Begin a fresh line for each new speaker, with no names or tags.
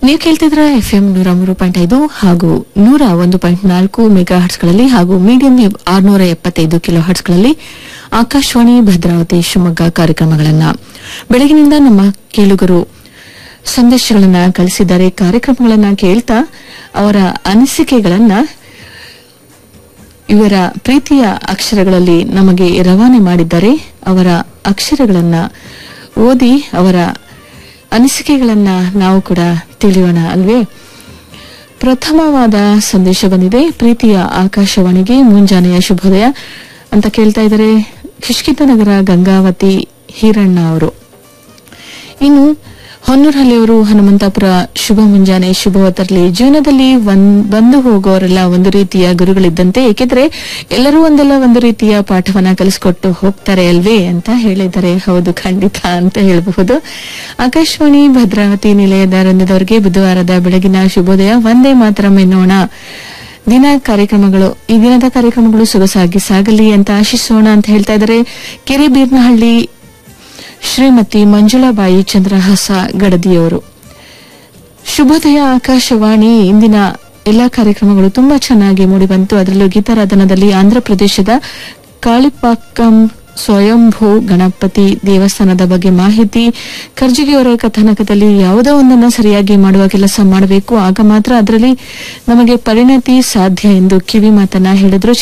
ನೀವು ಕೇಳ್ತಿದ್ರ F M ನೂರ ಮೂರು ಪಾಯಿಂಟ್ ಐದು ಹಾಗೂ ನೂರ ಒಂದು ಪಾಯಿಂಟ್ ನಾಲ್ಕು ಮೆಗಾ ಹರ್ಟ್ಸ್ಗಳಲ್ಲಿ ಹಾಗೂ ಮೀಡಿಯಂ ವೇವ್ ಆರ್ನೂರ ಎಪ್ಪತ್ತೈದು ಕಿಲೋ ಹರ್ಟ್ಸ್ಗಳಲ್ಲಿ ಆಕಾಶವಾಣಿ ಭದ್ರಾವತಿ ಶಿವಮೊಗ್ಗ ಕಾರ್ಯಕ್ರಮಗಳನ್ನ ಬೆಳಗಿನಿಂದ ನಮ್ಮ ಕೇಳುಗರು ಸಂದೇಶಗಳನ್ನ ಕಳಿಸಿದ್ದಾರೆ ಕಾರ್ಯಕ್ರಮಗಳನ್ನ ಕೇಳ್ತಾ ಅವರ ಅನಿಸಿಕೆಗಳನ್ನ ಇವರ ಪ್ರೀತಿಯ ಅಕ್ಷರಗಳಲ್ಲಿ ನಮಗೆ ರವಾನೆ ಮಾಡಿದ್ದಾರೆ ಅವರ ಅಕ್ಷರಗಳನ್ನ ಓದಿ ಅವರ ಅನಿಸಿಕೆಗಳನ್ನ ನಾವು ಕೂಡ ತಿಳಿಯೋಣ ಅಲ್ವೇ ಪ್ರಥಮವಾದ ಸಂದೇಶ ಬಂದಿದೆ ಪ್ರೀತಿಯ ಆಕಾಶವಾಣಿಗೆ ಮುಂಜಾನೆಯ ಶುಭೋದಯ ಅಂತ ಕೇಳ್ತಾ ಇದ್ದಾರೆ ಕಿಷ್ಕಿತ ನಗರ ಗಂಗಾವತಿ ಹೀರಣ್ಣ ಅವರು ಇನ್ನು ಹೊನ್ನೂರಹಳ್ಳಿಯವರು ಹನುಮಂತಾಪುರ ಶುಭ ಮುಂಜಾನೆ ಶುಭವ ತರಲಿ ಜೀವನದಲ್ಲಿ ಒಂದ್- ಬಂದು ಹೋಗೋರೆಲ್ಲ ಒಂದು ರೀತಿಯ ಗುರುಗಳಿದ್ದಂತೆ ಏಕೆಂದ್ರೆ ಎಲ್ಲರೂ ಒಂದಲ್ಲ ಒಂದು ರೀತಿಯ ಪಾಠವನ್ನ ಕಲಿಸ್ಕೊಟ್ಟು ಹೋಗ್ತಾರೆ ಅಲ್ವೇ ಅಂತ ಹೇಳಿದ್ದಾರೆ ಹೌದು ಖಂಡಿತ ಅಂತ ಹೇಳಬಹುದು ಆಕಾಶವಾಣಿ ಭದ್ರಾವತಿ ನಿಲಯದ ರಂಗದವರಿಗೆ ಬುಧವಾರದ ಬೆಳಗಿನ ಶುಭೋದಯ ಒಂದೇ ಮಾತ್ರ ಎನ್ನೋಣ ದಿನ ಕಾರ್ಯಕ್ರಮಗಳು ಈ ದಿನದ ಕಾರ್ಯಕ್ರಮಗಳು ಸೊಗಸಾಗಿ ಸಾಗಲಿ ಅಂತ ಆಶಿಸೋಣ ಅಂತ ಹೇಳ್ತಾ ಇದ್ದಾರೆ ಕೆರೆಬೀರ್ನಹಳ್ಳಿ ಶ್ರೀಮತಿ ಮಂಜುಳಾಬಾಯಿ ಚಂದ್ರಹಾಸ ಗಡದಿಯವರು ಶುಭೋದಯ ಆಕಾಶವಾಣಿ ಇಂದಿನ ಎಲ್ಲಾ ಕಾರ್ಯಕ್ರಮಗಳು ತುಂಬಾ ಚೆನ್ನಾಗಿ ಮೂಡಿಬಂತು ಅದರಲ್ಲೂ ಗೀತಾರಾಧನದಲ್ಲಿ ಆಂಧ್ರಪ್ರದೇಶದ ಕಾಳಿಪಾಕಂ ಸ್ವಯಂಭೂ ಗಣಪತಿ ದೇವಸ್ಥಾನದ ಬಗ್ಗೆ ಮಾಹಿತಿ ಕರ್ಜಿಗಿಯವರ ಕಥಾನಕದಲ್ಲಿ ಯಾವುದೋ ಒಂದನ್ನು ಸರಿಯಾಗಿ ಮಾಡುವ ಕೆಲಸ ಮಾಡಬೇಕು ಆಗ ಮಾತ್ರ ಅದರಲ್ಲಿ ನಮಗೆ ಪರಿಣತಿ ಸಾಧ್ಯ ಎಂದು ಕಿವಿ ಮಾತನ್ನ ಹೇಳಿದ್ರು